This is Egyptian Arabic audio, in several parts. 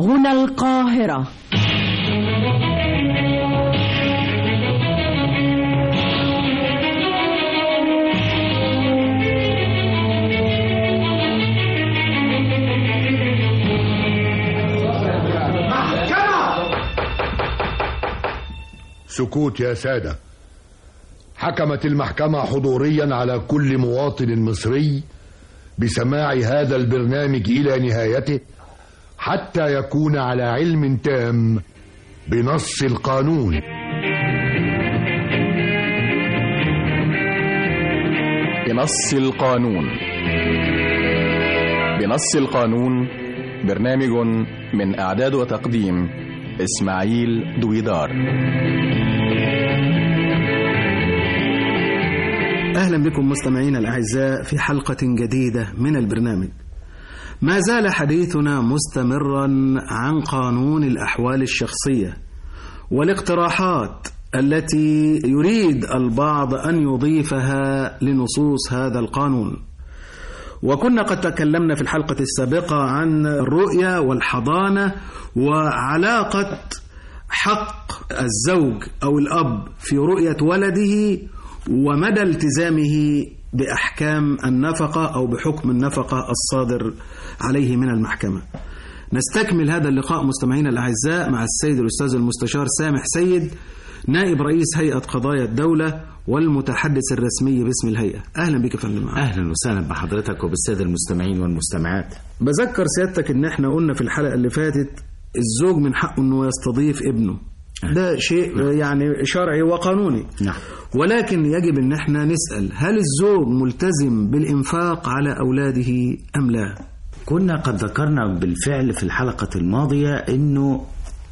هنا القاهرة سكوت يا سادة حكمت المحكمة حضوريا على كل مواطن مصري بسماع هذا البرنامج إلى نهايته حتى يكون على علم تام بنص القانون بنص القانون بنص القانون برنامج من إعداد وتقديم إسماعيل دويدار أهلا بكم مستمعينا الأعزاء في حلقة جديدة من البرنامج ما زال حديثنا مستمرا عن قانون الأحوال الشخصية والاقتراحات التي يريد البعض أن يضيفها لنصوص هذا القانون وكنا قد تكلمنا في الحلقة السابقة عن الرؤية والحضانة وعلاقة حق الزوج أو الأب في رؤية ولده ومدى التزامه بأحكام النفقة أو بحكم النفقة الصادر عليه من المحكمة نستكمل هذا اللقاء مستمعينا الأعزاء مع السيد الأستاذ المستشار سامح سيد نائب رئيس هيئة قضايا الدولة والمتحدث الرسمي باسم الهيئة أهلا بك يا فندم اهلا وسهلا بحضرتك وبالساده المستمعين والمستمعات بذكر سيادتك ان احنا قلنا في الحلقة اللي فاتت الزوج من حقه انه يستضيف ابنه ده شيء يعني شرعي وقانوني نعم ولكن يجب ان احنا نسأل هل الزوج ملتزم بالإنفاق على أولاده أم لا كنا قد ذكرنا بالفعل في الحلقة الماضية انه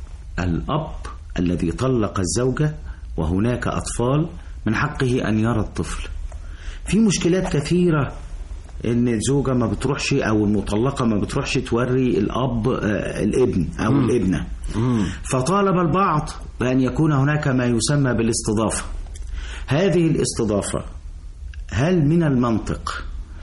الاب الذي طلق الزوجة وهناك اطفال من حقه ان يرى الطفل في مشكلات كثيرة ان الزوجة ما بتروحش او المطلقة ما بتروحش توري الاب آه، الابن او الابنة فطالب البعض بان يكون هناك ما يسمى بالاستضافة هذه الاستضافة هل من المنطق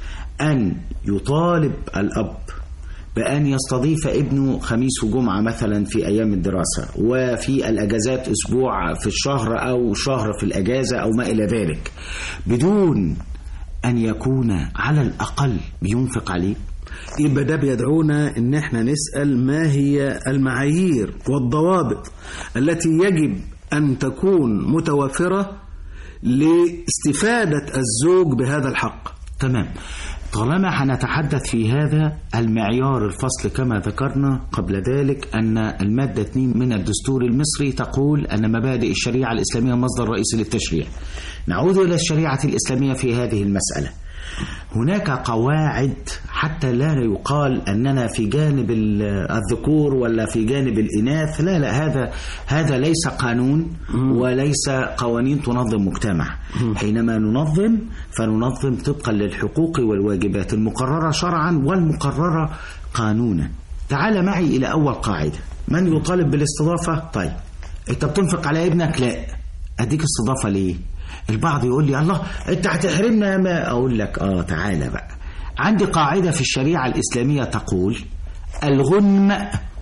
أن يطالب الأب بأن يستضيف ابنه خميس وجمعة مثلا في أيام الدراسة وفي الأجازات أسبوع في الشهر أو شهر في الأجازة أو ما إلى ذلك بدون أن يكون على الأقل بينفق عليه يبقى ده بيدعونا ان احنا نسأل ما هي المعايير والضوابط التي يجب ان تكون متوفرة لاستفادة الزوج بهذا الحق تمام طالما هنتحدث في هذا المعيار الفصل كما ذكرنا قبل ذلك أن المادة 2 من الدستور المصري تقول أن مبادئ الشريعة الإسلامية مصدر رئيسي للتشريع نعود إلى الشريعة الإسلامية في هذه المسألة هناك قواعد حتى لا يقال أننا في جانب ال- الذكور ولا في جانب الإناث لا لا هذا هذا ليس قانون وليس قوانين تنظم مجتمع حينما ننظم فننظم طبقا للحقوق والواجبات المقررة شرعا والمقررة قانونا تعال معي إلى أول قاعدة من يطالب بالاستضافة طيب أنت بتنفق على ابنك لا أديك استضافة ليه البعض يقول لي الله انت هتحرمنا يا ما اقول لك اه تعالى بقى عندي قاعده في الشريعه الاسلاميه تقول الغنم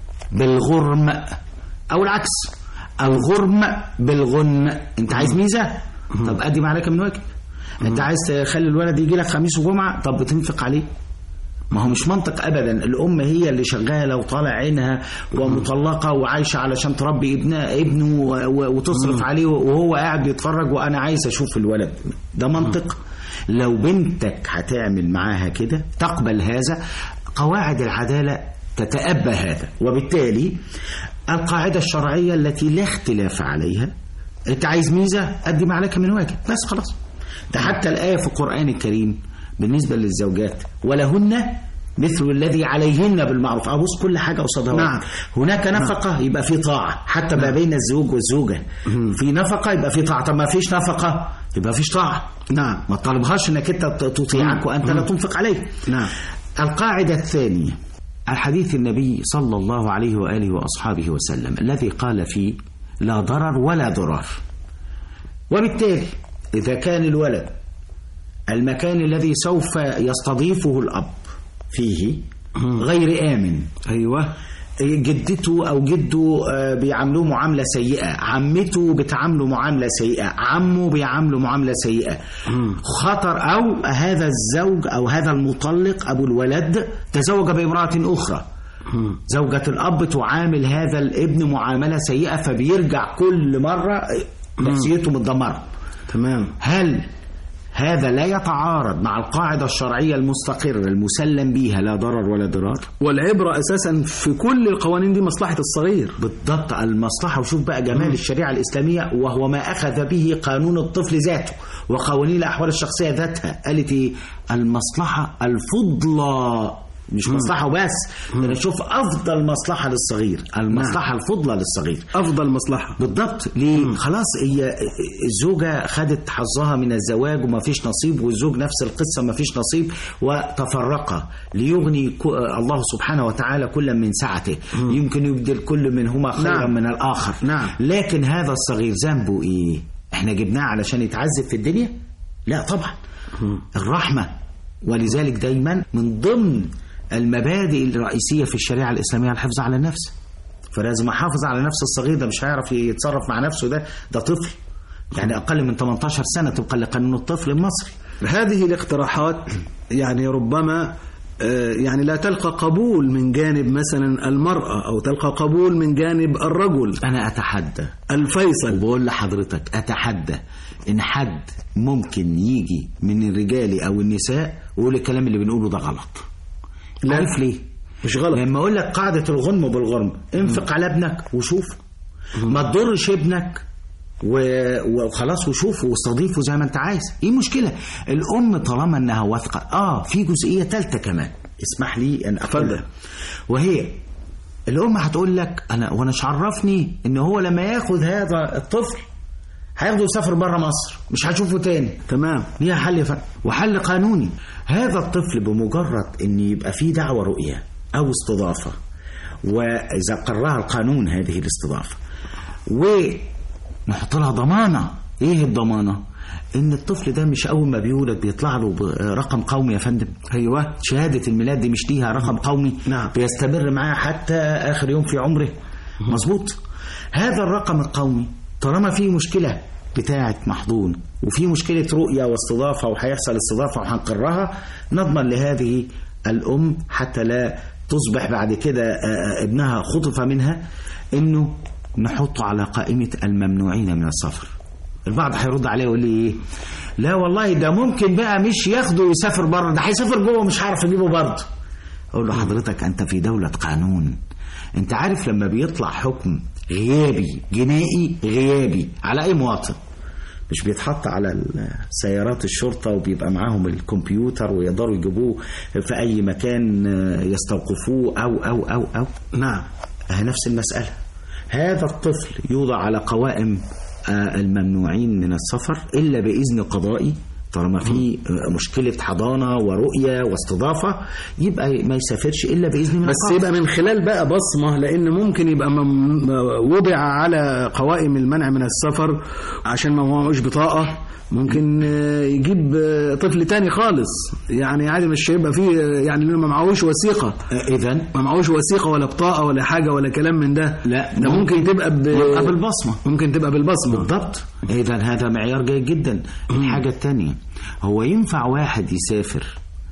بالغرم او العكس الغرم بالغنم انت عايز ميزه طب قدم عليك من واجب انت عايز تخلي الولد يجي لك خميس وجمعه طب بتنفق عليه ما هو مش منطق ابدا الام هي اللي شغاله وطالع عينها ومطلقه وعايشه علشان تربي ابنها ابنه و- و- وتصرف عليه وهو قاعد بيتفرج وانا عايز اشوف الولد ده منطق لو بنتك هتعمل معاها كده تقبل هذا قواعد العداله تتأبى هذا وبالتالي القاعده الشرعيه التي لا اختلاف عليها انت عايز ميزه قدم عليك من واجب بس خلاص ده حتى الآية في القرآن الكريم بالنسبة للزوجات ولهن مثل الذي عليهن بالمعروف أبص كل حاجة قصادها نعم. هناك نفقة يبقى في طاعة حتى ما بين الزوج والزوجة في نفقة يبقى في طاعة طب ما فيش نفقة يبقى فيش طاعة نعم ما تطالبهاش انك انت تطيعك وانت لا تنفق عليه نعم القاعدة الثانية الحديث النبي صلى الله عليه وآله وأصحابه وسلم الذي قال فيه لا ضرر ولا ضرار وبالتالي إذا كان الولد المكان الذي سوف يستضيفه الأب فيه غير آمن أيوة جدته او جده آه، بيعاملوه معامله سيئه عمته بتعامله معامله سيئه عمه بيعامله معامله سيئه خطر او هذا الزوج او هذا المطلق ابو الولد تزوج بامراه اخرى زوجة الأب تعامل هذا الابن معاملة سيئة فبيرجع كل مرة نفسيته متدمرة تمام هل هذا لا يتعارض مع القاعدة الشرعية المستقرة المسلم بها لا ضرر ولا ضرار والعبرة أساسا في كل القوانين دي مصلحة الصغير بالضبط المصلحة وشوف بقى جمال الشريعة الإسلامية وهو ما أخذ به قانون الطفل ذاته وقوانين الأحوال الشخصية ذاتها قالت إيه المصلحة الفضلى مش مصلحة وبس ده أنا شوف أفضل مصلحة للصغير المصلحة الفضلى للصغير أفضل مصلحة بالضبط ليه خلاص هي الزوجة خدت حظها من الزواج وما فيش نصيب والزوج نفس القصة ما فيش نصيب وتفرقا ليغني ك- الله سبحانه وتعالى كل من سعته يمكن يبدل كل منهما خيرا نعم. من الآخر نعم. لكن هذا الصغير ذنبه إيه احنا جبناه علشان يتعذب في الدنيا لا طبعا الرحمة ولذلك دايما من ضمن المبادئ الرئيسية في الشريعة الإسلامية الحفظ على النفس فلازم احافظ على نفس الصغير ده مش هيعرف يتصرف مع نفسه ده ده طفل يعني اقل من 18 سنه طبقا لقانون الطفل المصري هذه الاقتراحات يعني ربما آه، يعني لا تلقى قبول من جانب مثلا المرأة أو تلقى قبول من جانب الرجل انا اتحدى الفيصل وبقول لحضرتك اتحدى ان حد ممكن يجي من الرجال او النساء ويقول الكلام اللي بنقوله ده غلط لا. عارف ليه مش غلط لما اقول لك قاعده الغنم بالغرم انفق على ابنك وشوف ما تضرش ابنك و- وخلاص وشوفه واستضيفه زي ما انت عايز ايه المشكله الام طالما انها واثقه اه في جزئيه ثالثه كمان اسمح لي ان اقولها وهي الام هتقول لك انا وانا مش عرفني ان هو لما ياخد هذا الطفل هياخده يسافر بره مصر مش هشوفه تاني تمام ليها حل فرق وحل قانوني هذا الطفل بمجرد ان يبقى فيه دعوة رؤية او استضافة واذا قررها القانون هذه الاستضافة ونحط لها ضمانة ايه الضمانة ان الطفل ده مش اول ما بيولد بيطلع له ب- رقم قومي يا فندم أيوة شهادة الميلاد دي مش ليها رقم قومي نعم. بيستمر معاه حتى آخر يوم في عمره مظبوط هذا الرقم القومي طالما في مشكلة بتاعة محضون وفي مشكلة رؤية واستضافة وهيحصل استضافة وهنقرها نضمن لهذه الأم حتى لا تصبح بعد كده آه، آه، ابنها خطف منها إنه نحطه على قائمة الممنوعين من السفر البعض هيرد عليه ويقول لي ايه لا والله ده ممكن بقى مش ياخده ويسافر بره ده هيسافر جوه مش هعرف اجيبه برضه اقول له حضرتك انت في دولة قانون انت عارف لما بيطلع حكم غيابي جنائي غيابي على اي مواطن مش بيتحط على سيارات الشرطة وبيبقى معاهم الكمبيوتر ويقدروا يجيبوه في أي مكان آه، يستوقفوه أو أو أو أو نعم آه، نفس المسألة هذا الطفل يوضع على قوائم آه، الممنوعين من السفر إلا بإذن قضائي طالما في آه، مشكلة حضانة ورؤية واستضافة يبقى ما يسافرش إلا بإذن من بس القاضي. يبقى من خلال بقى بصمة لأن ممكن يبقى مم- وضع على قوائم المنع من السفر عشان ما معهوش بطاقة ممكن آه، يجيب آه، طفل تاني خالص يعني عادي مش هيبقى فيه آه، يعني لأنه ما معهوش وثيقة إذا ما معهوش وثيقة ولا بطاقة ولا حاجة ولا كلام من ده لا، ده ممكن تبقى ب... يبقى بالبصمة ممكن تبقى بالبصمة بالضبط إذا هذا معيار جيد جدا الحاجة الثانية هو ينفع واحد يسافر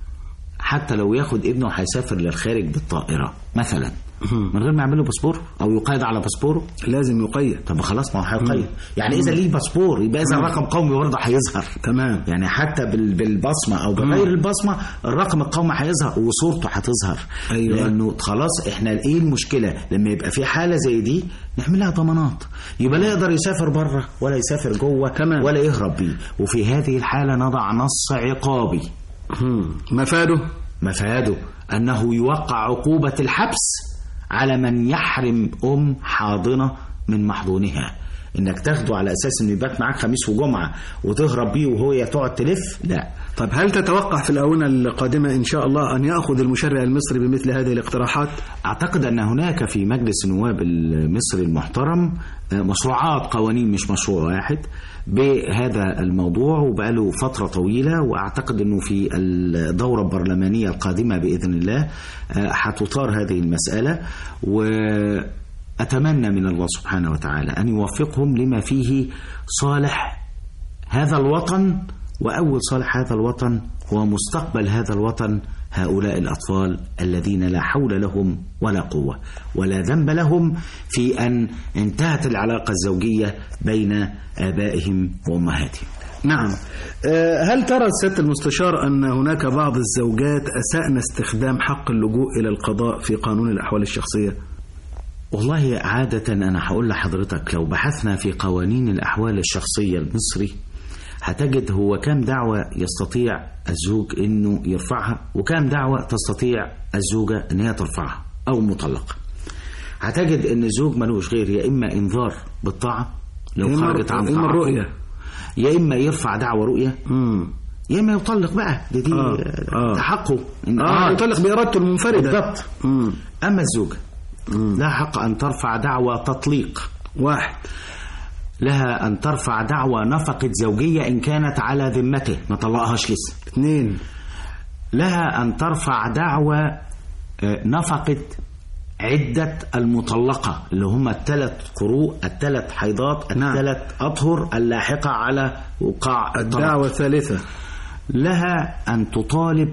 حتى لو ياخد ابنه هيسافر للخارج بالطائرة مثلا من غير ما يعمل له باسبور او يقيد على باسبوره لازم يقيد طب خلاص ما هو هيقيد يعني اذا ليه باسبور يبقى اذا رقم قومي برضه هيظهر تمام يعني حتى بال- بالبصمه او بغير البصمه الرقم القومي هيظهر وصورته هتظهر أيوة. لانه خلاص احنا ايه المشكله لما يبقى في حاله زي دي نعمل لها ضمانات يبقى لا يقدر يسافر بره ولا يسافر جوه تمام. ولا يهرب بيه وفي هذه الحاله نضع نص عقابي مم. مفاده مفاده انه يوقع عقوبه الحبس على من يحرم ام حاضنه من محضونها انك تاخده على اساس انه يبات معاك خميس وجمعه وتهرب بيه وهو تقعد تلف لا طيب هل تتوقع في الآونة القادمة إن شاء الله أن يأخذ المشرع المصري بمثل هذه الاقتراحات؟ اعتقد ان هناك في مجلس النواب المصري المحترم آه، مشروعات قوانين مش مشروع واحد بهذا الموضوع وبقاله فترة طويلة واعتقد انه في الدورة البرلمانية القادمة باذن الله آه، هتطار هذه المسألة واتمنى من الله سبحانه وتعالى ان يوفقهم لما فيه صالح هذا الوطن وأول صالح هذا الوطن هو مستقبل هذا الوطن هؤلاء الأطفال الذين لا حول لهم ولا قوة ولا ذنب لهم في أن انتهت العلاقة الزوجية بين آبائهم وأمهاتهم نعم آه، هل ترى سيادة المستشار أن هناك بعض الزوجات أسأن استخدام حق اللجوء إلى القضاء في قانون الأحوال الشخصية؟ والله عادة أنا هقول لحضرتك لو بحثنا في قوانين الأحوال الشخصية المصري هتجد هو كام دعوة يستطيع الزوج انه يرفعها وكام دعوة تستطيع الزوجة ان هي ترفعها او مطلقة هتجد ان الزوج ملوش غير يا اما انذار بالطاعة لو يا إما- خرجت عن يا إما طاعته الرؤية. يا اما يرفع دعوة رؤية مم. يا اما يطلق بقى دي, دي آه، آه. ده حقه إن آه أراد. يطلق بإرادته المنفردة بالضبط مم. اما الزوجة لها حق ان ترفع دعوة تطليق واحد لها ان ترفع دعوة نفقة زوجية ان كانت على ذمته ما طلقهاش لسه اثنين لها أن ترفع دعوى آه، نفقة عدة المطلقة اللي هم الثلاث قروء الثلاث حيضات نعم. الثلاث أطهر اللاحقة على وقاع الطلاق الدعوة الثالثة لها أن تطالب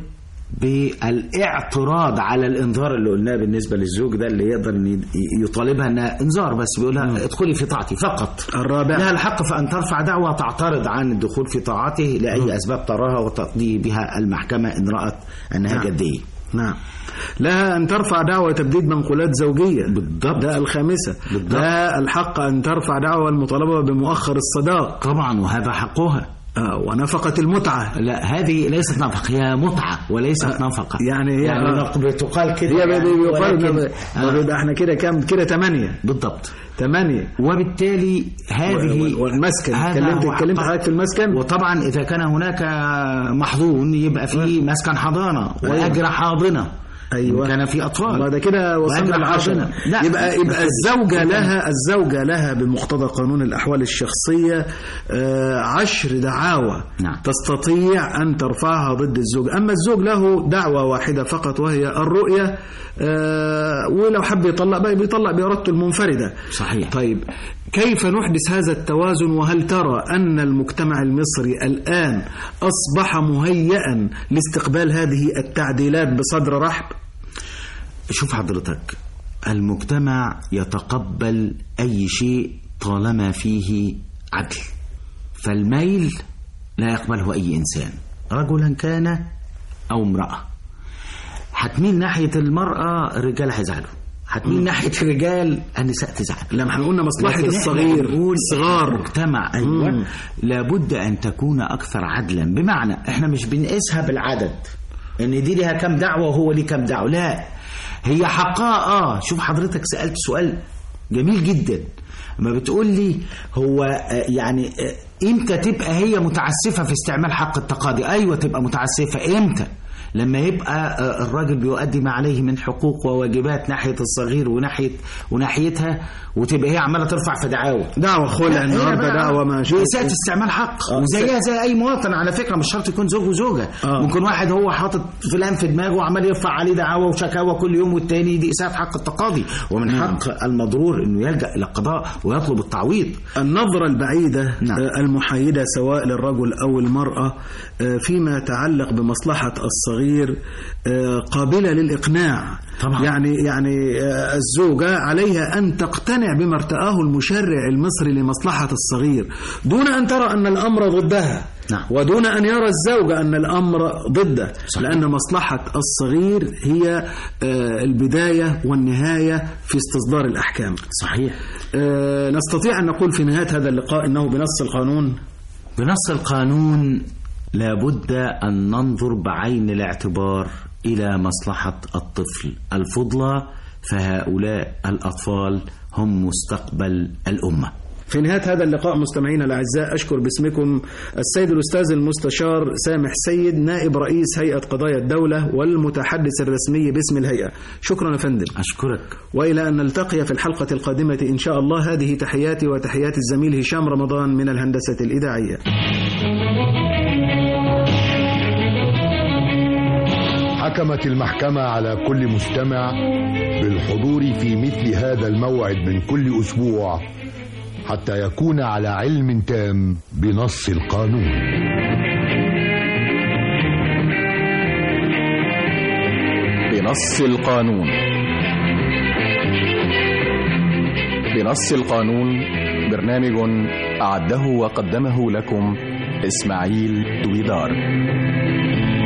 بالاعتراض على الانذار اللي قلناه بالنسبه للزوج ده اللي يقدر إن ي- يطالبها انها انذار بس بيقولها ادخلي في طاعتي فقط الرابع. لها الحق في ان ترفع دعوى تعترض عن الدخول في طاعته لاي اسباب تراها وتقضي بها المحكمه ان رات انها نعم. جديه نعم لها أن ترفع دعوى تبديد منقولات زوجية بالضبط. ده الخامسة بالضبط. لها الحق أن ترفع دعوى المطالبة بمؤخر الصداق طبعا وهذا حقها آه ونفقة المتعة لا هذه ليست نفقه هي متعه وليست نفقه يعني هي- يعني آه. بتقال كده هي يعني بيقال ولكن- آه. يبقى احنا كده كام كده ثمانية بالضبط ثمانية وبالتالي هذه وال- والمسكن هذا اتكلمت هو اتكلمت حقها. حضرتك في المسكن وطبعا اذا كان هناك محظون يبقى في مسكن حضانه واجر حاضنه ايوه إن كان في اطفال والله ده كده وصلنا وأجر للعشرة حاضنة. لا يبقى يبقى بس- الزوجة لها الزوجة لها بمقتضى قانون الأحوال الشخصية آه، عشر دعاوى نعم. تستطيع أن ترفعها ضد الزوج أما الزوج له دعوة واحدة فقط وهي الرؤية آه، ولو حب يطلق بقى بيطلق بإرادته المنفردة صحيح. طيب كيف نحدث هذا التوازن وهل ترى أن المجتمع المصري الآن أصبح مهيئا لاستقبال هذه التعديلات بصدر رحب شوف حضرتك المجتمع يتقبل أي شيء طالما فيه عدل فالميل لا يقبله أي إنسان رجلا كان أو امرأة هتميل ناحية المرأة الرجال هيزعلوا هتميل ناحية الرجال النساء تزعل لما احنا قلنا مصلحة لكن إحنا الصغير بنقول الصغار مجتمع ايوه مم. لابد ان تكون اكثر عدلا بمعنى احنا مش بنقيسها بالعدد ان دي ليها كام دعوه وهو ليه كام دعوه لا هي حقها اه شوف حضرتك سالت سؤال جميل جدا ما بتقول لي هو آه، يعني آه، امتى تبقى هي متعسفه في استعمال حق التقاضي ايوه تبقى متعسفه امتى لما يبقى آه، الراجل بيؤدي ما عليه من حقوق وواجبات ناحيه الصغير وناحيه وناحيتها وتبقى هي عماله ترفع في دعاوى دعوة خلع النهارده هي بقى دعوة ما شاء بإساءة استعمال حق وزيها زي أي مواطن على فكرة مش شرط يكون زوج وزوجة آه. ممكن واحد هو حاطط فلان في دماغه وعمال يرفع عليه دعاوى وشكاوى كل يوم والتاني دي إساءة حق التقاضي ومن حق المضرور إنه يلجأ إلى القضاء ويطلب التعويض النظرة البعيدة نعم. آه، المحايدة سواء للرجل أو المرأة آه، فيما يتعلق بمصلحة الصغير آه، قابلة للإقناع طبعا. يعني يعني آه، الزوجة عليها أن تقتنع بما ارتآه المشرع المصري لمصلحة الصغير دون أن ترى أن الأمر ضدها نعم. ودون أن يرى الزوج أن الأمر ضده صحيح. لأن مصلحة الصغير هي آه، البداية والنهاية في استصدار الأحكام صحيح آه، نستطيع أن نقول في نهاية هذا اللقاء أنه بنص القانون بنص القانون لابد أن ننظر بعين الاعتبار إلى مصلحة الطفل الفضلى فهؤلاء الأطفال هم مستقبل الأمة في نهاية هذا اللقاء مستمعينا الأعزاء أشكر باسمكم السيد الأستاذ المستشار سامح سيد نائب رئيس هيئة قضايا الدولة والمتحدث الرسمي باسم الهيئة شكرا يا فندم أشكرك وإلى أن نلتقي في الحلقة القادمة إن شاء الله هذه تحياتي وتحيات الزميل هشام رمضان من الهندسة الإذاعية حكمت المحكمة على كل مستمع بالحضور في مثل هذا الموعد من كل أسبوع حتى يكون على علم تام بنص القانون بنص القانون بنص القانون برنامج أعده وقدمه لكم إسماعيل دويدار